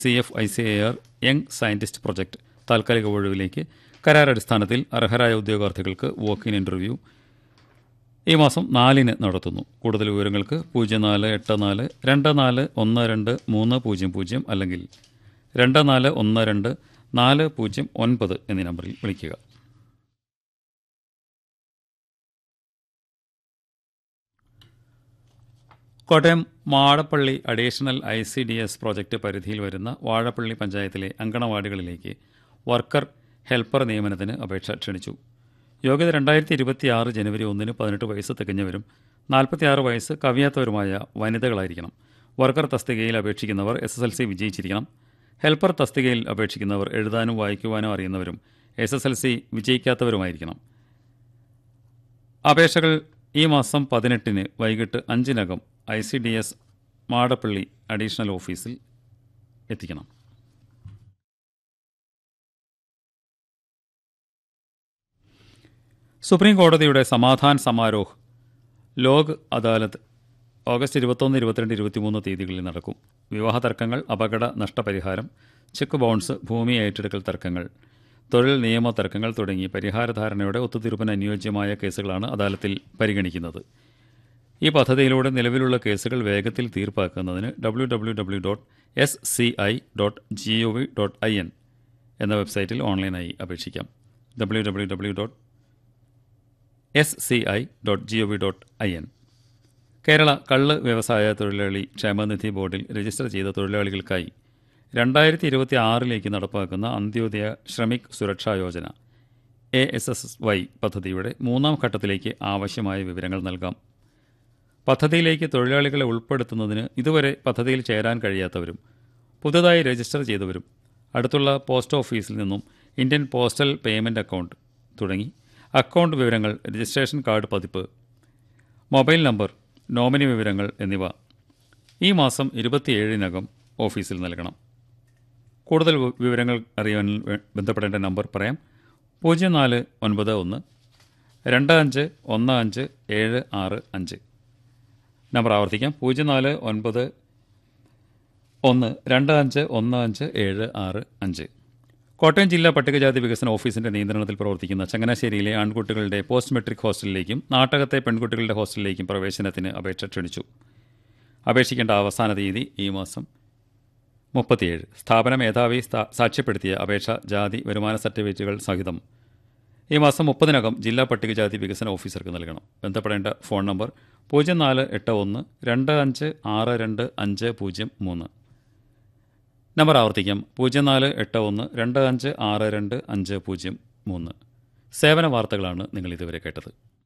C F I C A R young scientist project താൽക്കാലിക ഒഴിവിലേക്ക് കരാർ അടിസ്ഥാനത്തിൽ അർഹരായ ഉദ്യോഗാർത്ഥികൾക്ക് വോക്ക് ഇൻ ഇന്റർവ്യൂ ഈ മാസം നാലിന് നടത്തുന്നു കൂടുതൽ വിവരങ്ങൾക്ക് പൂജ്യം നാല് എട്ട് നാല് രണ്ട് നാല് ഒന്ന് രണ്ട് മൂന്ന് പൂജ്യം പൂജ്യം അല്ലെങ്കിൽ രണ്ട് നാല് ഒന്ന് രണ്ട് നാല് പൂജ്യം ഒൻപത് എന്നീ നമ്പറിൽ വിളിക്കുക Kottayam Madappally additional I C D S project പരിധിയിൽ വരുന്ന വാഴപ്പള്ളി പഞ്ചായത്തിലെ അങ്കണവാടികളിലേക്ക് വർക്കർ ഹെൽപ്പർ നിയമനത്തിന് അപേക്ഷ ക്ഷണിച്ചു യോഗ്യത രണ്ടായിരത്തി ഇരുപത്തി ആറ് ജനുവരി ഒന്നിന് പതിനെട്ട് വയസ്സ് തികഞ്ഞവരും നാൽപ്പത്തിയാറ് വയസ്സ് കവിയാത്തവരുമായ വനിതകളായിരിക്കണം വർക്കർ തസ്തികയിൽ അപേക്ഷിക്കുന്നവർ എസ് എസ് എൽ സി വിജയിച്ചിരിക്കണം ഹെൽപ്പർ തസ്തികയിൽ അപേക്ഷിക്കുന്നവർ എഴുതാനും വായിക്കുവാനും അറിയുന്നവരും എസ് എസ് എൽ സി വിജയിക്കാത്തവരുമായിരിക്കണം അപേക്ഷകൾ ഈ മാസം പതിനെട്ടിന് വൈകിട്ട് അഞ്ചിനകം I C D S Madappally additional ഓഫീസിൽ എത്തിക്കണം സുപ്രീം കോടതിയുടെ സമാധാൻ സമാരോഹ് ലോക് അദാലത്ത് ഓഗസ്റ്റ് ഇരുപത്തൊന്ന് ഇരുപത്തിരണ്ട് ഇരുപത്തിമൂന്ന് തീയതികളിൽ നടക്കും വിവാഹ തർക്കങ്ങൾ അപകട നഷ്ടപരിഹാരം ചെക്ക് ബൗൺസ് ഭൂമി ഏറ്റെടുക്കൽ തർക്കങ്ങൾ തൊഴിൽ നിയമ തർക്കങ്ങൾ തുടങ്ങി പരിഹാരധാരണയുടെ ഒത്തുതീർപ്പിന് അനുയോജ്യമായ കേസുകളാണ് അദാലത്തിൽ പരിഗണിക്കുന്നത് ഈ പദ്ധതിയിലൂടെ നിലവിലുള്ള കേസുകൾ വേഗത്തിൽ തീർപ്പാക്കുന്നതിന് W W W dot S C I dot G O V dot I N എന്ന വെബ്സൈറ്റിൽ ഓൺലൈനായി അപേക്ഷിക്കാം W W W dot S C I dot G O V dot I N Kerala കള്ള് വ്യവസായ തൊഴിലാളി ക്ഷേമനിധി ബോർഡിൽ രജിസ്റ്റർ ചെയ്ത തൊഴിലാളികൾക്കായി രണ്ടായിരത്തി ഇരുപത്തി ആറിലേക്ക് നടപ്പാക്കുന്ന Antyodaya Shramik Suraksha Yojana A S S Y പദ്ധതിയുടെ മൂന്നാം ഘട്ടത്തിലേക്ക് ആവശ്യമായ വിവരങ്ങൾ നൽകാം പദ്ധതിയിലേക്ക് തൊഴിലാളികളെ ഉൾപ്പെടുത്തുന്നതിന് ഇതുവരെ പദ്ധതിയിൽ ചേരാൻ കഴിയാത്തവരും പുതുതായി രജിസ്റ്റർ ചെയ്തവരും അടുത്തുള്ള പോസ്റ്റ് ഓഫീസിൽ നിന്നും ഇന്ത്യൻ പോസ്റ്റൽ പേയ്മെൻറ്റ് അക്കൗണ്ട് തുടങ്ങി അക്കൗണ്ട് വിവരങ്ങൾ രജിസ്ട്രേഷൻ കാർഡ് പതിപ്പ് മൊബൈൽ നമ്പർ നോമിനി വിവരങ്ങൾ എന്നിവ ഈ മാസം ഇരുപത്തിയേഴിനകം ഓഫീസിൽ നൽകണം കൂടുതൽ വി- വിവരങ്ങൾ അറിയാൻ വേ- ബന്ധപ്പെടേണ്ട നമ്പർ പറയാം പൂജ്യം നാല് ഒൻപത് ഒന്ന് രണ്ട് അഞ്ച് ഒന്ന് അഞ്ച് ഏഴ് ആറ് അഞ്ച് നമ്പർ ആവർത്തിക്കാം പൂജ്യം നാല് ഒൻപത് ഒന്ന് രണ്ട് അഞ്ച് ഒന്ന് അഞ്ച് ഏഴ് ആറ് അഞ്ച് കോട്ടയം ജില്ലാ പട്ടികജാതി വികസന ഓഫീസിന്റെ നിയന്ത്രണത്തിൽ പ്രവർത്തിക്കുന്ന ചങ്ങനാശ്ശേരിയിലെ ആൺകുട്ടികളുടെ പോസ്റ്റ് മെട്രിക് ഹോസ്റ്റലിലേക്കും നാട്ടകത്തെ പെൺകുട്ടികളുടെ ഹോസ്റ്റലിലേക്കും പ്രവേശനത്തിന് അപേക്ഷ ക്ഷണിച്ചു അപേക്ഷിക്കേണ്ട അവസാന തീയതി ഈ മാസം മുപ്പത്തിയേഴ് സ്ഥാപന മേധാവി സ്ഥാ- സാക്ഷ്യപ്പെടുത്തിയ അപേക്ഷ ജാതി വരുമാന സർട്ടിഫിക്കറ്റുകൾ സഹിതം ഈ മാസം മുപ്പതിനകം ജില്ലാ പട്ടികജാതി വികസന ഓഫീസർക്ക് നൽകണം ബന്ധപ്പെടേണ്ട ഫോൺ നമ്പർ പൂജ്യം നാല് എട്ട് ഒന്ന് രണ്ട് അഞ്ച് ആറ് രണ്ട് അഞ്ച് പൂജ്യം മൂന്ന് നമ്പർ ആവർത്തിക്കാം പൂജ്യം നാല് എട്ട് ഒന്ന് രണ്ട് അഞ്ച് ആറ് രണ്ട് അഞ്ച് പൂജ്യം മൂന്ന് സേവന വാർത്തകളാണ് നിങ്ങൾ ഇതുവരെ കേട്ടത്